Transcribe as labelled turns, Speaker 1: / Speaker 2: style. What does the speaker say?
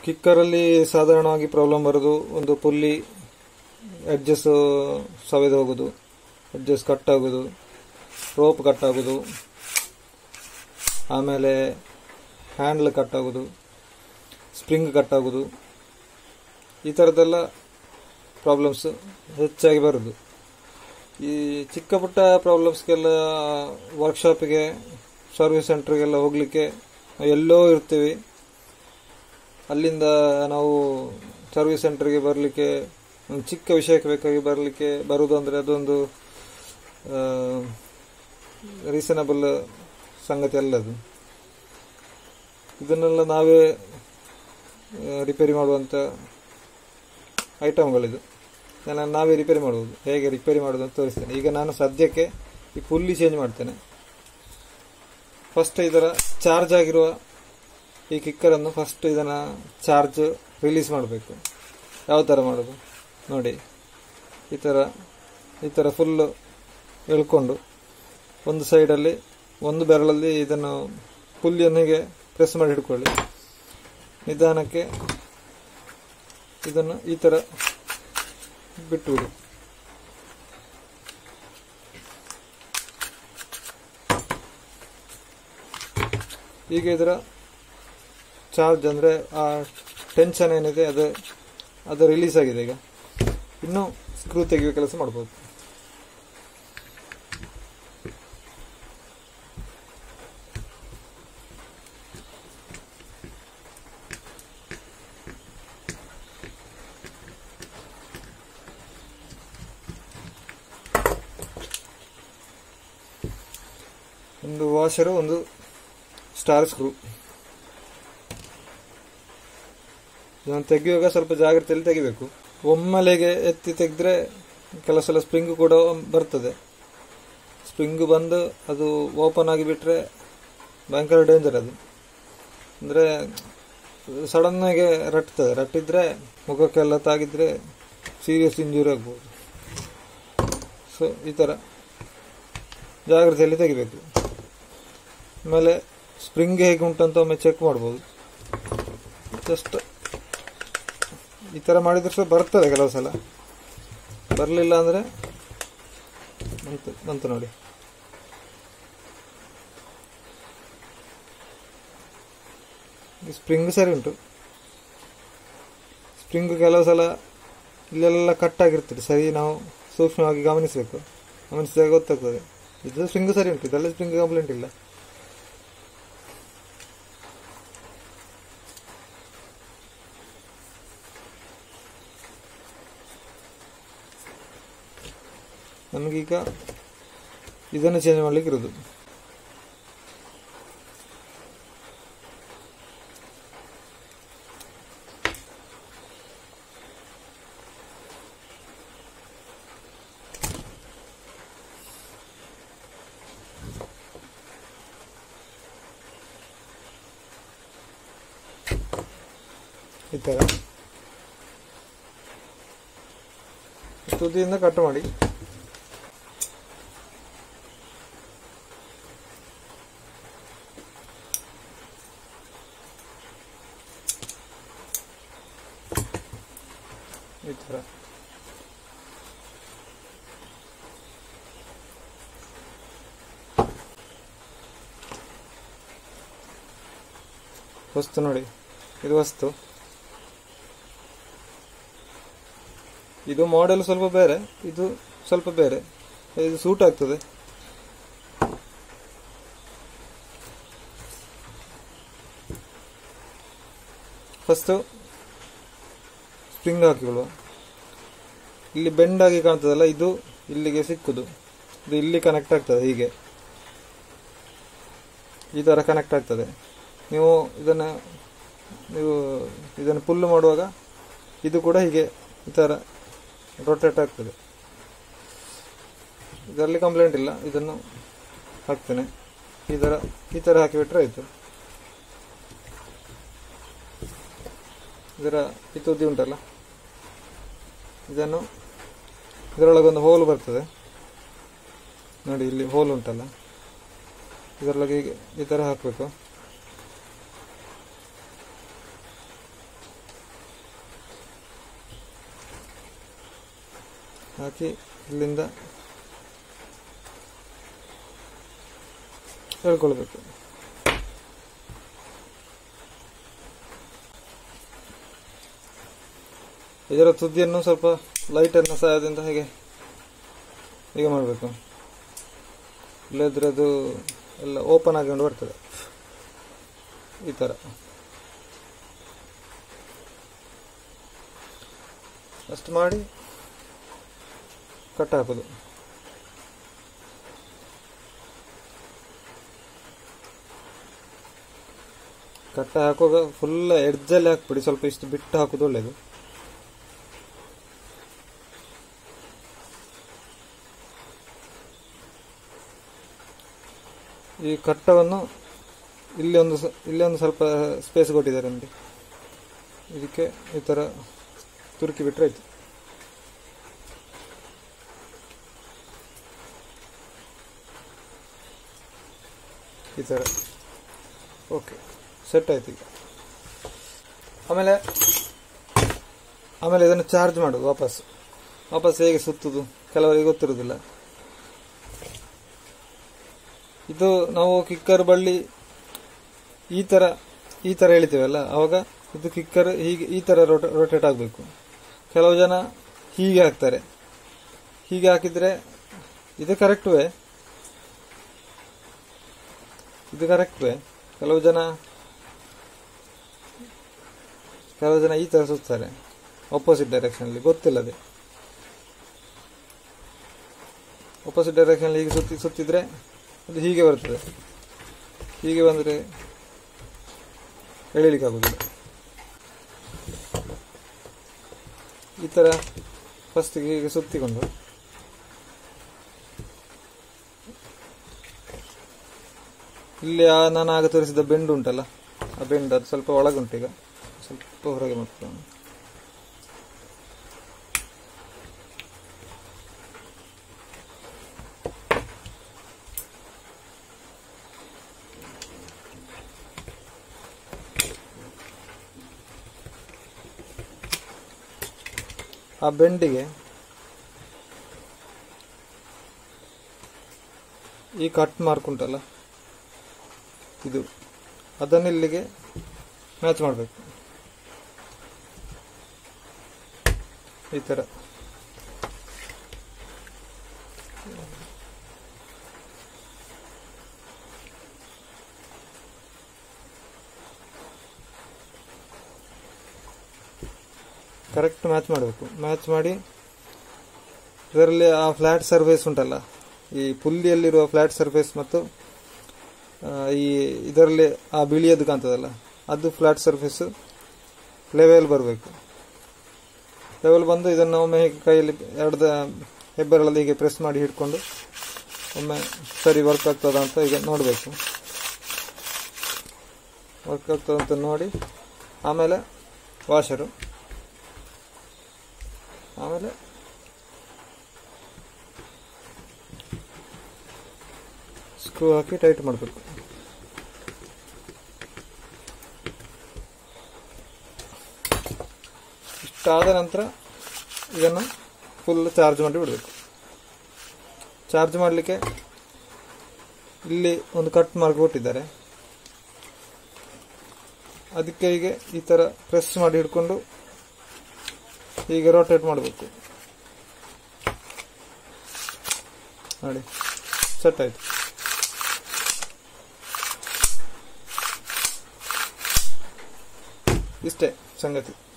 Speaker 1: ಕಿಕ್ಕರಲ್ಲಿ ಸಾಧಾರಣವಾಗಿ ಪ್ರಾಬ್ಲಮ್ ಬರೋದು ಒಂದು ಪುಲ್ಲಿ ಎಡ್ಜಸ್ ಸವೆದು ಹೋಗೋದು ಎಡ್ಜಸ್ ಕಟ್ ಆಗೋದು ರೋಪ್ ಕಟ್ ಆಗೋದು ಆಮೇಲೆ ಹ್ಯಾಂಡ್ಲ್ ಕಟ್ ಆಗೋದು ಸ್ಪ್ರಿಂಗ್ ಕಟ್ ಆಗೋದು ಈ ಥರದ್ದೆಲ್ಲ ಪ್ರಾಬ್ಲಮ್ಸ್ ಹೆಚ್ಚಾಗಿ ಬರೋದು ಈ ಚಿಕ್ಕ ಪುಟ್ಟ ಪ್ರಾಬ್ಲಮ್ಸ್ಗೆಲ್ಲ ವರ್ಕ್ಶಾಪಿಗೆ ಸರ್ವಿಸ್ ಸೆಂಟ್ರಿಗೆಲ್ಲ ಹೋಗಲಿಕ್ಕೆ ಎಲ್ಲೋ ಇರ್ತೀವಿ ಅಲ್ಲಿಂದ ನಾವು ಸರ್ವಿಸ್ ಸೆಂಟರ್ಗೆ ಬರಲಿಕ್ಕೆ ಒಂದು ಚಿಕ್ಕ ವಿಷಯಕ್ಕೆ ಬೇಕಾಗಿ ಬರಲಿಕ್ಕೆ ಬರುವುದು ಅಂದರೆ ಅದೊಂದು ರೀಸನಬಲ್ ಸಂಗತಿ ಅಲ್ಲ ಅದು ಇದನ್ನೆಲ್ಲ ನಾವೇ ರಿಪೇರಿ ಮಾಡುವಂಥ ಐಟಮ್ಗಳಿದು ನಾನು ನಾವೇ ರಿಪೇರಿ ಮಾಡುವುದು ಹೇಗೆ ರಿಪೇರಿ ಮಾಡೋದು ಅಂತ ತೋರಿಸ್ತೇನೆ ಈಗ ನಾನು ಸದ್ಯಕ್ಕೆ ಈ ಫುಲ್ಲಿ ಚೇಂಜ್ ಮಾಡ್ತೇನೆ ಫಸ್ಟ್ ಇದರ ಚಾರ್ಜ್ ಆಗಿರುವ ಈ ಕಿಕ್ಕರನ್ನು ಫಸ್ಟ್ ಇದನ್ನು ಚಾರ್ಜ್ ರಿಲೀಸ್ ಮಾಡಬೇಕು ಯಾವ ಥರ ಮಾಡೋದು ನೋಡಿ ಈ ಥರ ಈ ಥರ ಫುಲ್ಲು ಎಳ್ಕೊಂಡು ಒಂದು ಸೈಡಲ್ಲಿ ಒಂದು ಬೆರಳಲ್ಲಿ ಇದನ್ನು ಪುಲ್ಲಿಯನ್ನು ಹೀಗೆ ಪ್ರೆಸ್ ಮಾಡಿ ಹಿಡ್ಕೊಳ್ಳಿ ನಿಧಾನಕ್ಕೆ ಇದನ್ನು ಈ ಥರ ಬಿಟ್ಟುಬಿಡಿ ಈಗ ಇದರ ಚಾರ್ಜ್ ಅಂದರೆ ಆ ಟೆನ್ಷನ್ ಏನಿದೆ ಅದು ಅದು ರಿಲೀಸ್ ಆಗಿದೆ ಈಗ ಇನ್ನು ಸ್ಕ್ರೂ ತೆಗೆಯುವ ಕೆಲಸ ಮಾಡ್ಬೋದು ಒಂದು ವಾಷರು ಒಂದು ಸ್ಟಾರ್ ಸ್ಕ್ರೂ ಇದನ್ನು ತೆಗೆಯುವಾಗ ಸ್ವಲ್ಪ ಜಾಗ್ರತೆಯಲ್ಲಿ ತೆಗಿಬೇಕು ಒಮ್ಮೆಲೆಗೆ ಎತ್ತಿ ತೆಗೆದ್ರೆ ಕೆಲವು ಸಲ ಸ್ಪ್ರಿಂಗ್ ಕೂಡ ಬರ್ತದೆ ಸ್ಪ್ರಿಂಗ್ ಬಂದು ಅದು ಓಪನ್ ಆಗಿ ಬಿಟ್ರೆ ಭಯಂಕರ ಡೇಂಜರ್ ಅದು ಅಂದರೆ ಸಡನ್ನಾಗಿ ರಟ್ತದೆ ರಟ್ಟಿದ್ರೆ ಮುಖಕ್ಕೆಲ್ಲ ತಾಗಿದ್ರೆ ಸೀರಿಯಸ್ ಇಂಜುರಿ ಆಗ್ಬೋದು ಸೊ ಈ ಥರ ಜಾಗ್ರತೆಯಲ್ಲಿ ತೆಗಿಬೇಕು ಆಮೇಲೆ ಸ್ಪ್ರಿಂಗ್ ಹೇಗೆ ಉಂಟಂತ ಒಮ್ಮೆ ಚೆಕ್ ಮಾಡ್ಬೋದು ಜಸ್ಟ್ ಈ ಥರ ಮಾಡಿದ್ರೆ ಸಹ ಬರ್ತದೆ ಕೆಲವು ಸಲ ಬರಲಿಲ್ಲ ಅಂದರೆ ಬಂತು ಬಂತು ನೋಡಿ ಸ್ಪ್ರಿಂಗ್ ಸರಿ ಉಂಟು ಸ್ಪ್ರಿಂಗ್ ಕೆಲವು ಸಲ ಇಲ್ಲೆಲ್ಲ ಕಟ್ ಆಗಿರ್ತದೆ ಸರಿ ನಾವು ಸೂಕ್ಷ್ಮವಾಗಿ ಗಮನಿಸಬೇಕು ಗಮನಿಸಿದಾಗ ಗೊತ್ತಾಗ್ತದೆ ಇದು ಸ್ಪ್ರಿಂಗ್ ಸರಿ ಉಂಟು ಇದೆಲ್ಲ ಸ್ಪ್ರಿಂಗ್ ಕಂಪ್ಲೇಂಟ್ ಇಲ್ಲ ನಮಗೀಗ ಇದನ್ನು ಚೇಂಜ್ ಮಾಡ್ಲಿಕ್ಕೆ ಇರೋದು ಈ ಥರ ತುದಿಯಿಂದ ಕಟ್ ಮಾಡಿ ಈ ಥರ ವಸ್ತು ನೋಡಿ ಇದು ವಸ್ತು ಇದು ಮಾಡೆಲ್ ಸ್ವಲ್ಪ ಬೇರೆ ಇದು ಸ್ವಲ್ಪ ಬೇರೆ ಇದು ಸೂಟ್ ಆಗ್ತದೆ ಫಸ್ಟು ಸ್ಪ್ರಿಂಗ್ ಹಾಕಿಕೊಳ್ಳುವ ಇಲ್ಲಿ ಬೆಂಡ್ ಆಗಿ ಕಾಣ್ತದಲ್ಲ ಇದು ಇಲ್ಲಿಗೆ ಸಿಕ್ಕುದು ಇದು ಇಲ್ಲಿ ಕನೆಕ್ಟ್ ಆಗ್ತದೆ ಹೀಗೆ ಈ ಥರ ಕನೆಕ್ಟ್ ಆಗ್ತದೆ ನೀವು ಇದನ್ನು ನೀವು ಇದನ್ನು ಪುಲ್ ಮಾಡುವಾಗ ಇದು ಕೂಡ ಹೀಗೆ ಈ ಥರ ರೊಟೇಟ್ ಆಗ್ತದೆ ಇದರಲ್ಲಿ ಕಂಪ್ಲೇಂಟ್ ಇಲ್ಲ ಇದನ್ನು ಹಾಕ್ತೇನೆ ಈ ಥರ ಈ ಥರ ಹಾಕಿಬಿಟ್ರೆ ಆಯಿತು ಇದರ ಈ ತುದಿ ಉಂಟಲ್ಲ ಇದನ್ನು ಇದರೊಳಗೊಂದು ಹೋಲ್ ಬರ್ತದೆ ನೋಡಿ ಇಲ್ಲಿ ಹೋಲ್ ಉಂಟಲ್ಲ ಇದರೊಳಗೆ ಹೀಗೆ ಈ ಥರ ಹಾಕಬೇಕು ಹಾಕಿ ಇಲ್ಲಿಂದ ಹೇಳ್ಕೊಳ್ಬೇಕು ಇದರ ತುದಿಯನ್ನು ಸ್ವಲ್ಪ ಲೈಟನ್ನು ಸಹಾಯದಿಂದ ಹೇಗೆ ಹೀಗೆ ಮಾಡಬೇಕು ಇಲ್ಲದ್ರೆ ಅದು ಎಲ್ಲ ಓಪನ್ ಆಗಿಕೊಂಡು ಬರ್ತದೆ ಈ ಥರ ಅಷ್ಟು ಮಾಡಿ ಕಟ್ ಹಾಕೋದು ಕಟ್ಟ ಹಾಕುವಾಗ ಫುಲ್ ಎಡ್ಜಲ್ಲಿ ಹಾಕ್ಬಿಡಿ ಸ್ವಲ್ಪ ಇಷ್ಟು ಬಿಟ್ಟು ಹಾಕೋದು ಒಳ್ಳೇದು ಈ ಕಟ್ಟವನ್ನು ಇಲ್ಲಿ ಒಂದು ಸ- ಇಲ್ಲಿ ಒಂದು ಸ್ವಲ್ಪ ಸ್ಪೇಸ್ ಕೊಟ್ಟಿದ್ದಾರೆ ನಮಗೆ ಇದಕ್ಕೆ ಈ ಥರ ತುರುಕಿ ಬಿಟ್ಟರೆ ಆಯ್ತು ಈ ಥರ ಓಕೆ ಸೆಟ್ ಆಯ್ತು ಈಗ ಆಮೇಲೆ ಆಮೇಲೆ ಇದನ್ನು ಚಾರ್ಜ್ ಮಾಡೋದು ವಾಪಸ್ ವಾಪಸ್ ಹೇಗೆ ಸುತ್ತುದು ಕೆಲವರಿಗೆ ಗೊತ್ತಿರೋದಿಲ್ಲ ಇದು ನಾವು ಕಿಕ್ಕರ್ ಬಳ್ಳಿ ಈ ತರ ಈ ತರ ಎಳಿತೇವಲ್ಲ ಅವಾಗ ಇದು ಕಿಕ್ಕರ್ ಹೀಗೆ ಈ ತರ ರೊಟೇಟ್ ಆಗಬೇಕು ಕೆಲವು ಜನ ಹೀಗೆ ಹಾಕ್ತಾರೆ ಹೀಗೆ ಹಾಕಿದ್ರೆ ಇದು ಕರೆಕ್ಟ್ ವೇ ಇದು ಕರೆಕ್ಟ್ ವೇ ಕೆಲವು ಜನ ಕೆಲವು ಜನ ಈ ತರ ಸುತ್ತಾರೆ ಆಪೋಸಿಟ್ ಡೈರೆಕ್ಷನ್ ಗೊತ್ತಿಲ್ಲದೆ ಆಪೋಸಿಟ್ ಡೈರೆಕ್ಷನ್ ಹೀಗೆ ಸುತ್ತಿ ಸುತ್ತಿದ್ರೆ ಅದು ಹೀಗೆ ಬರ್ತದೆ ಹೀಗೆ ಬಂದರೆ ಎಳಿಲಿಕ್ಕೆ ಆಗುದಿಲ್ಲ ಈ ಥರ ಫಸ್ಟಿಗೆ ಹೀಗೆ ಸುತ್ತಿಕೊಂಡು ಇಲ್ಲಿ ಆ ನಾನು ಆಗ ತೋರಿಸಿದ ಬೆಂಡು ಉಂಟಲ್ಲ ಆ ಬೆಂಡು ಅದು ಸ್ವಲ್ಪ ಒಳಗುಂಟು ಈಗ ಸ್ವಲ್ಪ ಹೊರಗೆ ಮಾಡ್ಕೊಂಡು ಆ ಬೆಂಡಿಗೆ ಈ ಕಟ್ ಮಾರ್ಕ್ ಉಂಟಲ್ಲ ಇದು ಅದನ್ನು ಇಲ್ಲಿಗೆ ಮ್ಯಾಚ್ ಮಾಡಬೇಕು ಈ ಥರ ಕರೆಕ್ಟ್ ಮ್ಯಾಚ್ ಮಾಡಬೇಕು ಮ್ಯಾಚ್ ಮಾಡಿ ಇದರಲ್ಲಿ ಆ ಫ್ಲಾಟ್ ಸರ್ಫೇಸ್ ಉಂಟಲ್ಲ ಈ ಪುಲ್ಲಿಯಲ್ಲಿರುವ ಫ್ಲಾಟ್ ಸರ್ಫೇಸ್ ಮತ್ತು ಆ, ಈ ಇದರಲ್ಲಿ ಆ ಬಿಳಿಯದ್ದು ಕಾಣ್ತದಲ್ಲ ಅದು ಫ್ಲಾಟ್ ಸರ್ಫೇಸ್ ಲೆವೆಲ್ ಬರಬೇಕು ಲೆವೆಲ್ ಬಂದು ಇದನ್ನು ಒಮ್ಮೆ ಹೀಗೆ ಕೈಯಲ್ಲಿ ಎರಡು ಹೆಬ್ಬೆರಳಲ್ಲಿ ಹೀಗೆ ಪ್ರೆಸ್ ಮಾಡಿ ಹಿಡ್ಕೊಂಡು ಒಮ್ಮೆ ಸರಿ ವರ್ಕ್ ಆಗ್ತದ ಅಂತ ಈಗ ನೋಡಬೇಕು ವರ್ಕ್ ಆಗ್ತದ ಅಂತ ನೋಡಿ ಆಮೇಲೆ ವಾಷರು ಆಮೇಲೆ ಸ್ಕ್ರೂ ಹಾಕಿ ಟೈಟ್ ಮಾಡಬೇಕು ಇಷ್ಟಾದ ನಂತರ ಇದನ್ನು ಫುಲ್ ಚಾರ್ಜ್ ಮಾಡಿ ಬಿಡಬೇಕು ಚಾರ್ಜ್ ಮಾಡಲಿಕ್ಕೆ ಇಲ್ಲಿ ಒಂದು ಕಟ್ ಮಾರ್ಕ್ ಕೊಟ್ಟಿದ್ದಾರೆ ಅದಕ್ಕೆ ಹೀಗೆ ಈ ಥರ ಪ್ರೆಸ್ ಮಾಡಿ ಹಿಡ್ಕೊಂಡು ಹೀಗೆ ರೋಟೇಟ್ ಮಾಡಬೇಕು ನೋಡಿ ಸೆಟ್ ಆಯ್ತು ಇಷ್ಟೇ ಸಂಗತಿ